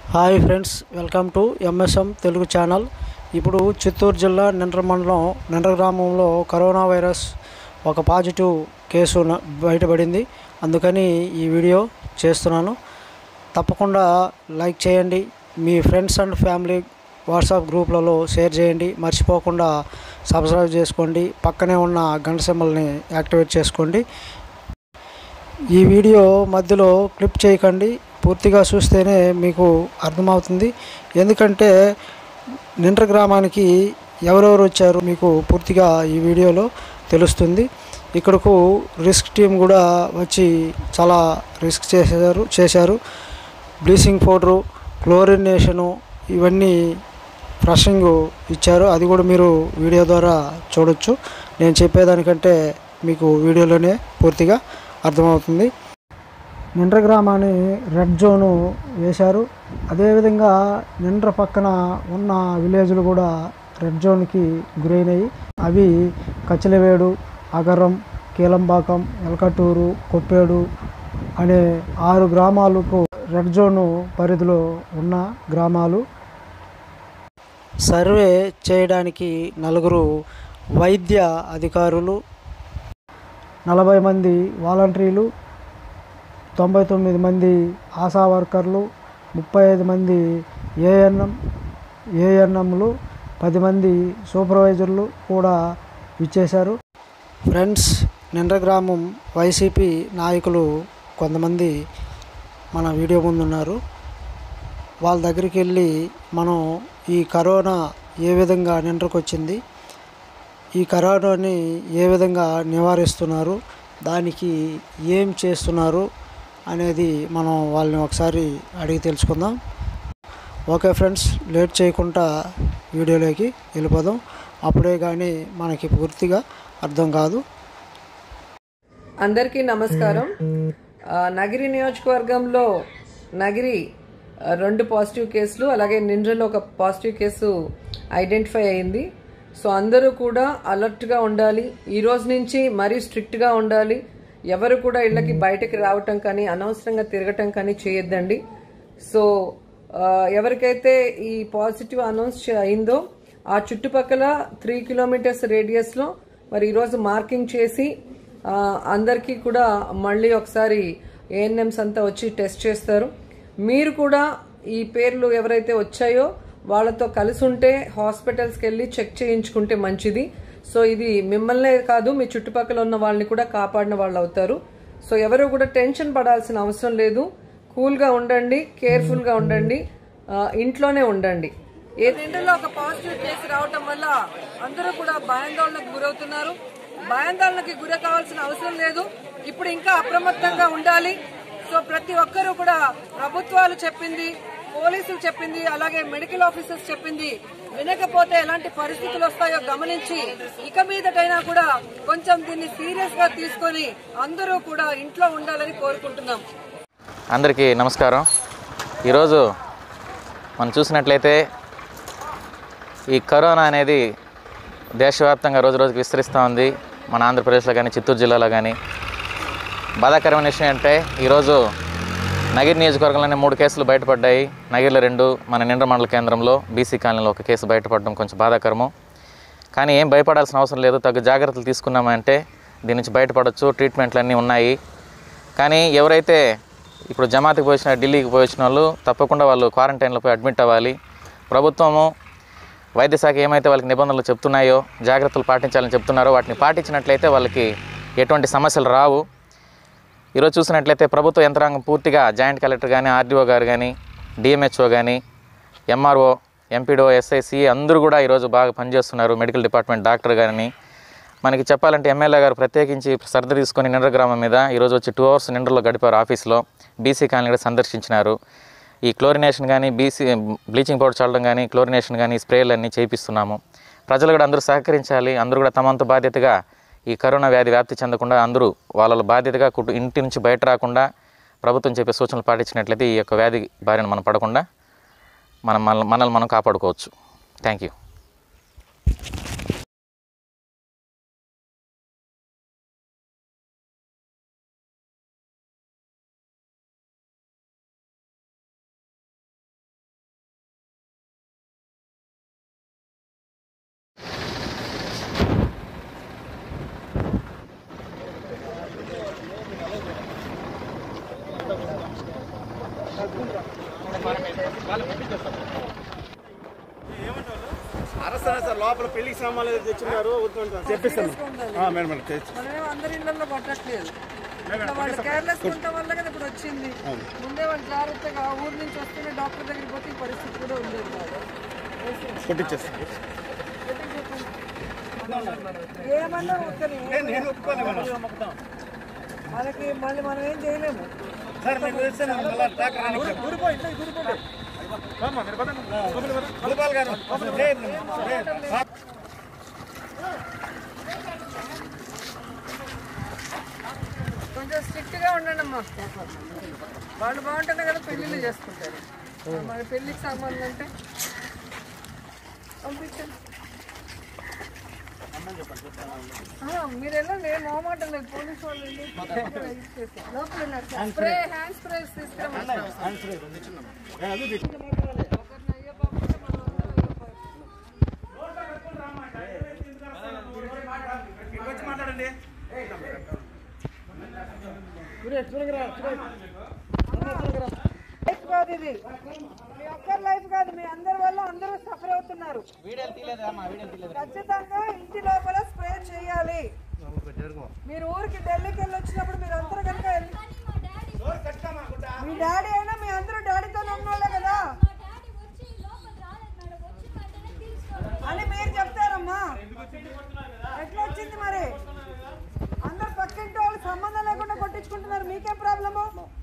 Hi friends welcome to MSM Telugu channel ఇప్పుడు చిత్తూరు జిల్లా నిండ్ర మండలం నిండ్ర గ్రామంలో కరోనా వైరస్ ఒక పాజిటివ్ కేసు న- బయటపడింది అందుకని ఈ వీడియో చేస్తున్నాను తప్పకుండా లైక్ చేయండి మీ ఫ్రెండ్స్ అండ్ ఫ్యామిలీ వాట్సాప్ గ్రూప్లలో షేర్ చేయండి మర్చిపోకుండా సబ్స్క్రైబ్ చేసుకోండి పక్కనే ఉన్న గంట సింబల్ని యాక్టివేట్ చేసుకోండి ఈ వీడియో మధ్యలో క్లిప్ చేయకండి పూర్తిగా చూస్తేనే మీకు అర్థమవుతుంది ఎందుకంటే నిండ్ర గ్రామానికి ఎవరెవరు వచ్చారు మీకు పూర్తిగా ఈ వీడియోలో తెలుస్తుంది ఇక్కడకు రిస్క్ టీం కూడా వచ్చి చాలా రిస్క్ చేశారు చేశారు బ్లీచింగ్ పౌడరు క్లోరినేషను ఇవన్నీ ఫ్రషింగ్ ఇచ్చారు అది కూడా మీరు వీడియో ద్వారా చూడొచ్చు నేను చెప్పేదానికంటే మీకు వీడియోలోనే పూర్తిగా అర్థమవుతుంది నిండ్ర గ్రామాన్ని రెడ్ జోను వేశారు అదేవిధంగా నిండ్ర పక్కన ఉన్న విలేజ్లు కూడా రెడ్ జోన్కి గురైనవి అవి కచ్చిలవేడు అగరం కీలంబాకం ఎలకటూరు కొప్పేడు అనే ఆరు గ్రామాలకు రెడ్ జోను పరిధిలో ఉన్న గ్రామాలు సర్వే చేయడానికి నలుగురు వైద్య అధికారులు నలభై మంది వాలంటీర్లు తొంభై తొమ్మిది మంది ఆశా వర్కర్లు ముప్పై ఐదు మంది ఏఎన్ఎం ఏఎన్ఎంలు పది మంది సూపర్వైజర్లు కూడా ఇచ్చేశారు ఫ్రెండ్స్ నిండ్ర గ్రామం వైసీపీ నాయకులు కొంతమంది మన వీడియో ముందు ఉన్నారు వాళ్ళ దగ్గరికి వెళ్ళి మనం ఈ కరోనా ఏ విధంగా నిండ్రకు వచ్చింది ఈ కరోనాని ఏ విధంగా నివారిస్తున్నారు దానికి ఏం చేస్తున్నారు అనేది మనం వాళ్ళని ఒకసారి అడిగి తెలుసుకుందాం ఓకే ఫ్రెండ్స్ లేట్ చేయకుండా వీడియోలోకి వెళ్ళిపోదాం అప్పుడే కానీ మనకి పూర్తిగా అర్థం కాదు అందరికీ నమస్కారం ఆ, నగిరి నియోజకవర్గంలో నగిరి ఆ, రెండు పాజిటివ్ కేసులు అలాగే నిండ్రలో ఒక పాజిటివ్ కేసు ఐడెంటిఫై అయింది సో అందరూ కూడా అలర్ట్గా ఉండాలి ఈ రోజు నుంచి మరీ స్ట్రిక్ట్గా ఉండాలి ఎవరు కూడా ఇళ్ళకి బయటకి రావటం కానీ అనవసరంగా తిరగటం కానీ చేయొద్దండి సో ఆ, ఎవరికైతే ఈ పాజిటివ్ అనౌన్స్ చే- అయిందో ఆ చుట్టుపక్కల త్రీ కిలోమీటర్స్ రేడియస్లో మరి ఈరోజు మార్కింగ్ చేసి ఆ, అందరికీ కూడా మళ్ళీ ఒకసారి ఏఎన్ఎంస్ అంతా వచ్చి టెస్ట్ చేస్తారు మీరు కూడా ఈ పేర్లు ఎవరైతే వచ్చాయో వాళ్ళతో కలిసి ఉంటే హాస్పిటల్స్కి వెళ్ళి చెక్ చేయించుకుంటే మంచిది సో ఇది మిమ్మల్నే కాదు మీ చుట్టుపక్కల ఉన్న వాళ్ళని కూడా కాపాడిన వాళ్ళు అవుతారు సో ఎవరు కూడా టెన్షన్ పడాల్సిన అవసరం లేదు కూల్గా ఉండండి కేర్ఫుల్గా ఉండండి ఆ, ఇంట్లోనే ఉండండి ఏదైనా ఒక పాజిటివ్ కేసు రావటం వల్ల అందరూ కూడా భయాందోళనకు గురవుతున్నారు భయాందోళనకి గురి కావాల్సిన అవసరం లేదు ఇప్పుడు ఇంకా అప్రమత్తంగా ఉండాలి సో ప్రతి ఒక్కరూ కూడా ప్రభుత్వాలు చెప్పింది పోలీసులు చెప్పింది అలాగే మెడికల్ ఆఫీసర్స్ చెప్పింది వినకపోతే ఎలాంటి పరిస్థితులు వస్తాయో గమనించి ఇక మీదటైనా కూడా కొంచెం దీన్ని సీరియస్ గా తీసుకొని అందరూ కూడా ఇంట్లో ఉండాలని కోరుకుంటున్నాం అందరికీ నమస్కారం ఈరోజు మనం చూసినట్లయితే ఈ కరోనా అనేది దేశవ్యాప్తంగా రోజు రోజుకి విస్తరిస్తూ ఉంది మన ఆంధ్రప్రదేశ్లో కానీ చిత్తూరు జిల్లాలో కానీ బాధాకరమైన విషయం అంటే ఈరోజు నగిరి నియోజకవర్గంలోనే మూడు కేసులు బయటపడ్డాయి నగిరిలో రెండు మన నిండ్ర మండల కేంద్రంలో బీసీ కాలనీలో ఒక కేసు బయటపడడం కొంచెం బాధాకరము కానీ ఏం భయపడాల్సిన అవసరం లేదు తగు జాగ్రత్తలు తీసుకున్నామంటే దీని నుంచి బయటపడవచ్చు ట్రీట్మెంట్లు అన్నీ ఉన్నాయి కానీ ఎవరైతే ఇప్పుడు జమాత్కి పోయిన ఢిల్లీకి పోయించిన వాళ్ళు తప్పకుండా వాళ్ళు క్వారంటైన్లో పోయి అడ్మిట్ అవ్వాలి ప్రభుత్వము వైద్య శాఖ ఏమైతే వాళ్ళకి నిబంధనలు చెప్తున్నాయో జాగ్రత్తలు పాటించాలని చెప్తున్నారో వాటిని పాటించినట్లయితే వాళ్ళకి ఎటువంటి సమస్యలు రావు ఈరోజు చూసినట్లయితే ప్రభుత్వ యంత్రాంగం పూర్తిగా జాయింట్ కలెక్టర్ కానీ ఆర్డీఓ గారు కానీ డిఎంహెచ్ఓ కానీ ఎంఆర్ఓ ఎంపీడో ఎస్ఐసి అందరూ కూడా ఈరోజు బాగా పనిచేస్తున్నారు మెడికల్ డిపార్ట్మెంట్ డాక్టర్ గారిని మనకి చెప్పాలంటే ఎమ్మెల్యే గారు ప్రత్యేకించి శ్రద్ధ తీసుకొని నిండ్ర గ్రామం మీద ఈరోజు వచ్చి టూ అవర్స్ నిండ్రలో గడిపారు ఆఫీస్లో బీసీ కాలనీ కూడా సందర్శించినారు ఈ క్లోరినేషన్ కానీ బీసీ బ్లీచింగ్ పౌడర్ చల్లడం కానీ క్లోరినేషన్ కానీ స్ప్రేలు అన్నీ చేయిస్తున్నాము ప్రజలు కూడా అందరూ సహకరించాలి అందరూ కూడా తమంత బాధ్యతగా ఈ కరోనా వ్యాధి వ్యాప్తి చెందకుండా అందరూ వాళ్ళ బాధ్యతగా కుటు ఇంటి నుంచి బయట రాకుండా ప్రభుత్వం చెప్పే సూచనలు పాటించినట్లయితే ఈ యొక్క వ్యాధి బారిన మనం పడకుండా మనం మనల్ని మనం కాపాడుకోవచ్చు థ్యాంక్ యూ లోపల పెళ్లి సామాన్లు ఏదో తెచ్చున్నారు వద్దు చెప్పిస్తాను ఆ, మేడం మేడం తెచ్చు. మనమేమో అందరి ఇళ్లలో కొట్టట్లేదు ఇట్లా వాళ్ళు కేర్లెస్ ఉండటం వల్ల కదా ఇప్పుడు వచ్చింది ముందే వాళ్ళు జాగ్రత్తగా ఆ ఊరు నుంచి వస్తూనే డాక్టర్ దగ్గరికి పోతే ఈ పరిస్థితి కూడా ఉండేది కాదు కొట్టించేస్తాను ఏమన్నా ఒక్కని నేను ఒప్పుకోను మేడం మనకి మళ్ళీ మనం ఏం చేయలేము సార్ మీకు తెలిస్తే నేను మళ్ళా ట్రాక్టర్ అని గోపాల్ గారు లేదు, లేదు. కొంచెం స్ట్రిక్ట్ గా ఉండండి అమ్మా వాళ్ళు బాగుంటేనే కదా పెళ్లిళ్ళు చేసుకుంటారు మరి పెళ్లికి సామాన్లు అంటే పంపించండి ఆ, మీరు వెళ్ళండి ఏం మొహమాట లేదు పోలీసు వాళ్ళు వెళ్ళి లోపల ఉన్నారు సార్. స్ప్రే హ్యాండ్ స్ప్రే తీసుకురమ్మని ఏ, అది తెచ్చు. ఒకరిని అయ్యో పంపిస్తే మనం అందరం అయ్యో పంపిస్తాం. లైఫ్ కాదు ఇది మీ ఒక్కరి లైఫ్ కాదు మీ అందరి వల్ల అందరూ సఫర్ అవుతున్నారు ఖచ్చితంగా ఇంటి లోపల స్ప్రే చేయాలి మీరు ఊరికి ఢిల్లీకి వెళ్ళి వచ్చినప్పుడు మీరు అందరూ కనుక వెళ్ళి మీ డాడీ అయినా మీ అందరూ డాడీతో ఉన్నోళ్ళే కదా అని మీరు చెప్తారమ్మా ఎట్లా వచ్చింది మరి అందరు పక్కింటి వాళ్ళు సంబంధం లేకుండా కొట్టించుకుంటున్నారు మీకేం ప్రాబ్లము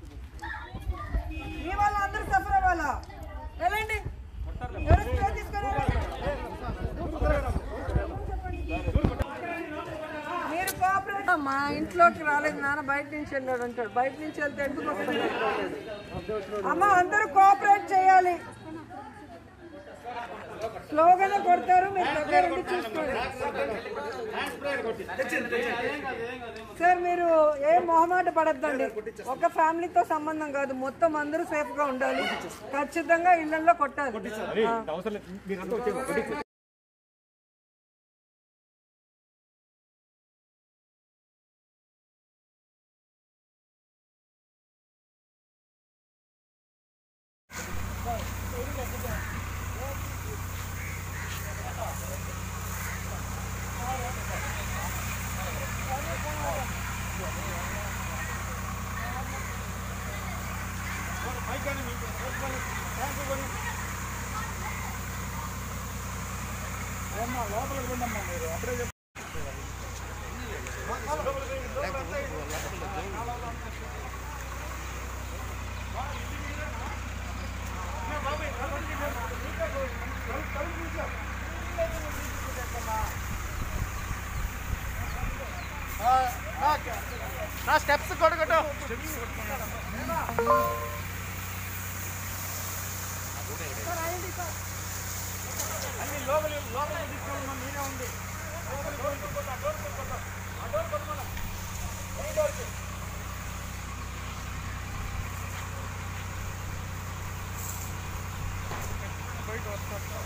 మీ వల్ల అందరూ సఫర్ అవ్వాలా వెళ్ళండి ఎవరు స్ప్రే తీసుకొని మీరు కోఆపరేట్ మా ఇంట్లోకి రాలేదు నాన్న బయట నుంచి వెళ్ళాడు అంటాడు బయట నుంచి వెళ్తే ఎందుకు వస్తుంది అమ్మ అందరూ కోఆపరేట్ చేయాలి స్లోగానే కొడతారు మీరు దగ్గర ఉండి చూసుకోండి సార్ మీరు ఏం మొహమాట పడద్దండి ఒక ఫ్యామిలీతో సంబంధం కాదు మొత్తం అందరూ సేఫ్ గా ఉండాలి ఖచ్చితంగా ఇళ్లలో కొట్టాలి ఆ. అవసరం లేదు మీరంతా వచ్చేయండి. కొట్టించు. నా స్టెప్స్ కొడగట్టు అన్ని లోపలి లోపలి తీసుకోవాలి మీరే ఉంది లోపలికి కొట్టుకోండి, ఆ డోర్ కొట్టుకోండి. ఆ డోర్ కొట్టుకోండి. ఈ డోర్కి. బయట వస్తారు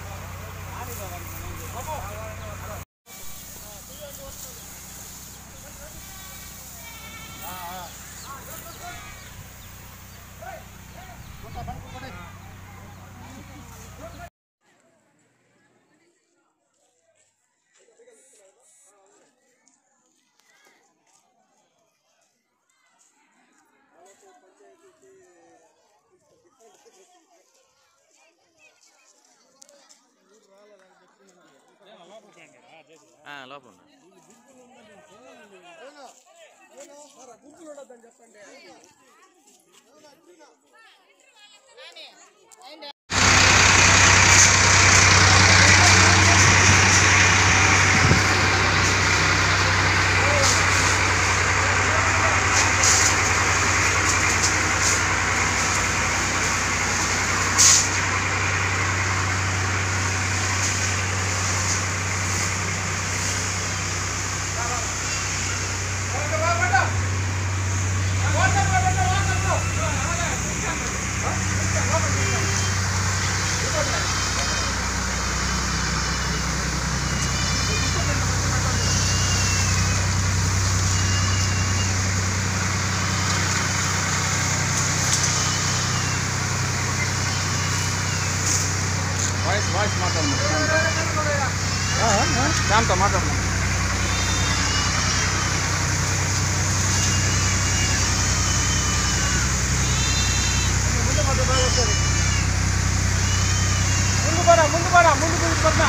లోపల ఉన్నా. ఆ శ్యామ్తో మాట్లాడు ముందు పడా ముందు పడా ముందు ముందు పడినా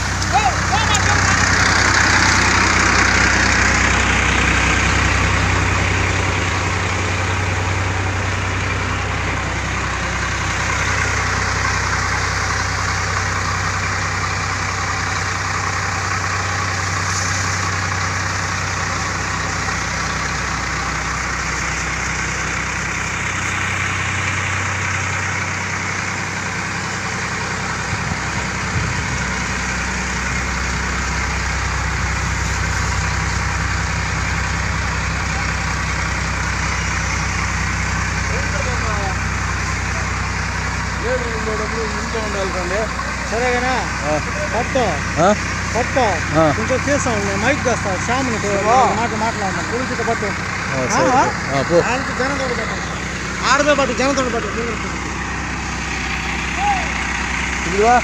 లేదు ఉండేటప్పుడు ఇంట్లో ఉండాలి సరేగానా పట్టు పట్టు కొంచెం తీసాం నేను మైక్ తెస్తా శ్యామ్ని మాట మాట్లాడమని గురించి పట్టు ఆయనకి జనంతో పట్టు ఆడమే పట్టు జనంతో పట్టు ఇదివా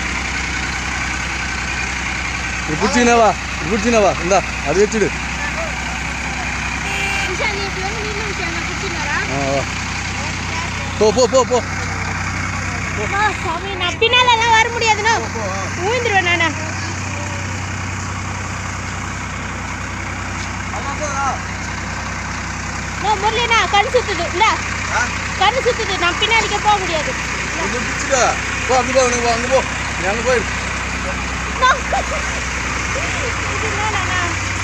ఇప్పుడు తినవా ఇప్పుడు తినవా ఇందా అది తెచ్చుడు విశాలి ఎప్పుడైనా నీళ్ళు విషయాన్ని కూర్చున్నారా పో పో పో పో அம்மா, சாமி நான் பின்னாலலாம் வர முடியாதுண்ணா ஊந்துருவேன் நானா நோ முரளிண்ணா கண் சுத்துது இல்ல கண் சுத்துது நான் பின்னாடிக்கே போக முடியாது కొంచెం పిచ్చిగా పో అందు పో నువ్వు అందు పో నేను అందు పోయి No. இது என்னண்ணா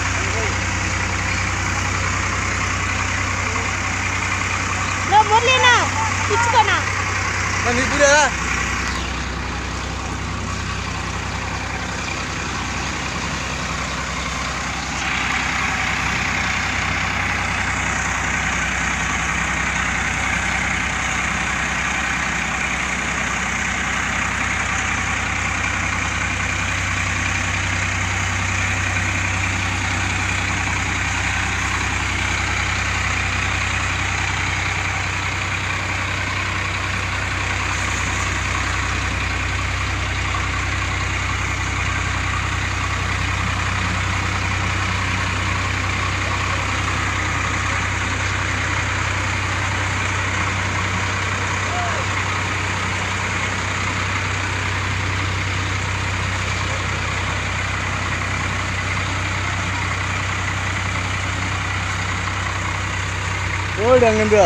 நோ முரளிண்ணா பிச்சுக்கோண்ணா నీ ఇప్పుడే ఓడి అంగందా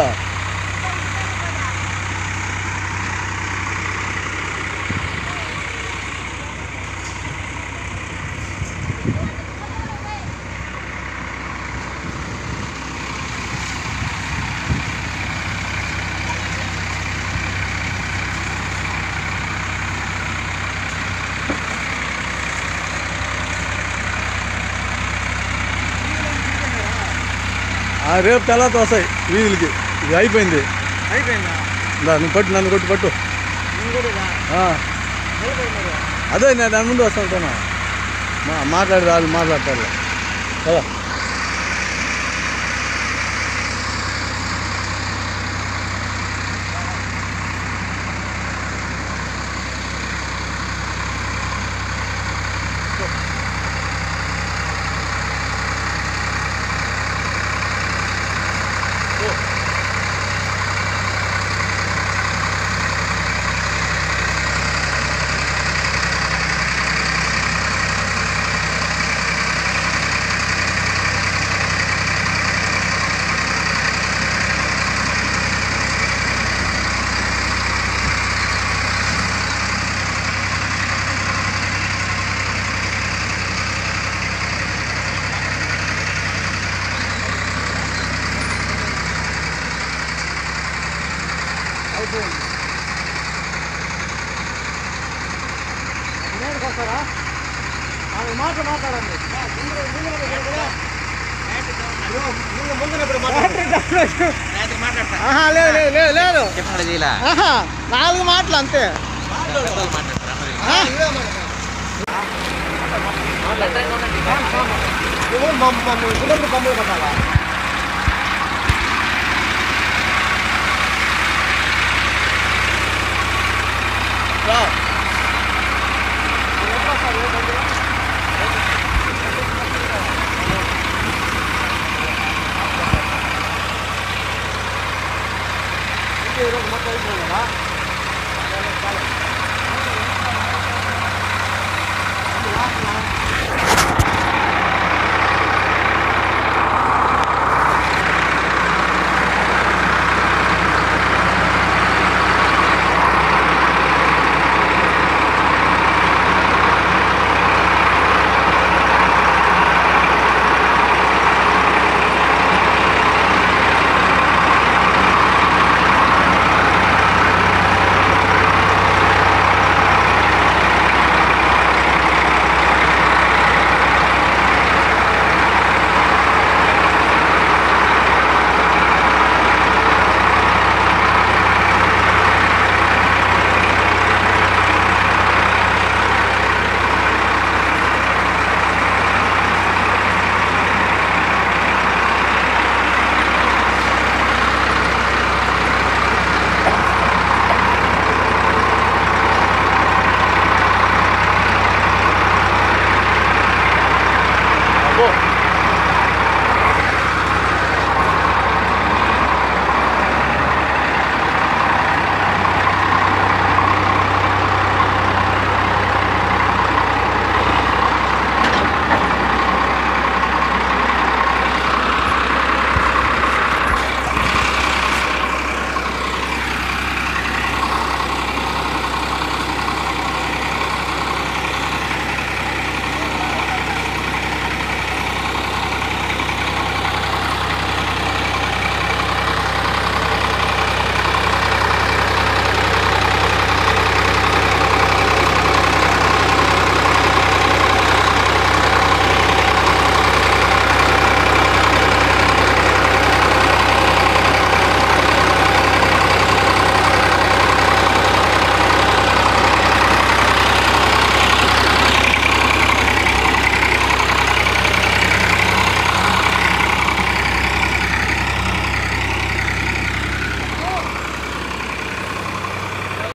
ఆ రేపు తెల్లారితో వస్తాయి వీధులకి ఇది అయిపోయింది అయిపోయిందా దా, నువ్వు పట్టు నన్ను కొట్టు పట్టు నేను కూడా ఇలా ఆ. అదే నేను దాని ముందు వస్తాను ఉంటాను మా మాట్లాడి వాళ్ళు మాట్లాడతారు కదా నేడుకు వస్తారా ఆమె మాట మాట్లాడండి ముందు ముందు కదా ముందు ముందు ఇప్పుడు ఆహా లేదు లేదు లేదు లేదు టెక్నాలజీలా ఆహా నాలుగు మాటలు అంతే ఆ? నువ్వు మమ్మ మమ్మ గుడ్డలు బొమ్మలు పట్టాలా రా. ఈరోజు మొత్తం అయిపోయినా